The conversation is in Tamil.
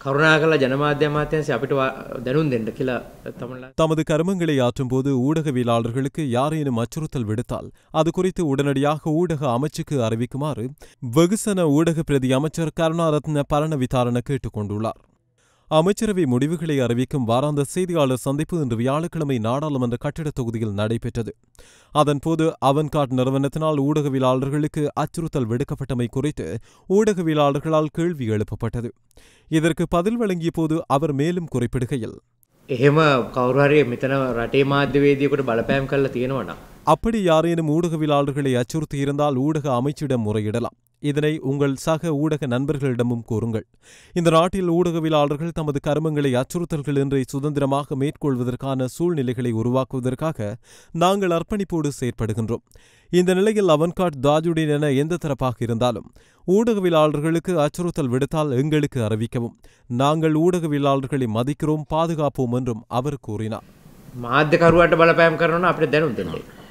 කරුණාකරලා ජනමාධ්‍ය අමාත්‍යංශය අපිට වා- දැනුම් දෙන්න කියලා තමන්ලා தமது கருமங்களை ஆற்றும்போது ஊடகவியலாளர்களுக்கு யாரேனும் அச்சுறுத்தல் விடுத்தால் அது குறித்து உடனடியாக ஊடக அமைச்சுக்கு அறிவிக்குமாறு வெகுசன ஊடக பிரதி அமைச்சர் கருணாரத்ன பரண விதாரண கேட்டுக் கொண்டுள்ளார் அமைச்சரவை முடிவுகளை அறிவிக்கும் வாராந்த செய்தியாளர் சந்திப்பு இன்று வியாழக்கிழமை நாடாளுமன்ற கட்டிடத் தொகுதியில் நடைபெற்றது அதன்போது அவன்காட் நிறுவனத்தினால் ஊடகவியலாளர்களுக்கு அச்சுறுத்தல் விடுக்கப்பட்டமை குறித்து ஊடகவியலாளர்களால் கேள்வி எழுப்பப்பட்டது இதற்கு பதில் வழங்கிய போது அவர் மேலும் குறிப்பிடுகையில் එහෙම කවුරුහරි මෙතන රටේ මාධ්‍යවේදියකට බලපෑම් කල්ලා තියෙනවා නම් அப்படி யாரேனும் ஊடகவியலாளர்களை அச்சுறுத்தியிருந்தால் ஊடக அமைச்சிடம் முறையிடலாம் இதனை உங்கள் சக ஊடக நண்பர்களிடமும் கூறுங்கள் இந்த நாட்டில் ஊடகவியலாளர்கள் தமது கருமங்களை அச்சுறுத்தல்கள் இன்றி சுதந்திரமாக மேற்கொள்வதற்கான சூழ்நிலைகளை உருவாக்குவதற்காக நாங்கள் அர்ப்பணிப்போடு செயற்படுகின்றோம் இந்த நிலையில் அவன்காட் தாஜுடின் என எந்த தரப்பாக இருந்தாலும் ஊடகவியலாளர்களுக்கு அச்சுறுத்தல் விடுத்தால் எங்களுக்கு அறிவிக்கவும் நாங்கள் ஊடகவியலாளர்களை மதிக்கிறோம் பாதுகாப்போம் என்றும் அவர் கூறினார் මාධ්‍යකරුවට බලපෑම් කරනවා අපිට දැනුම් දෙන්නේ.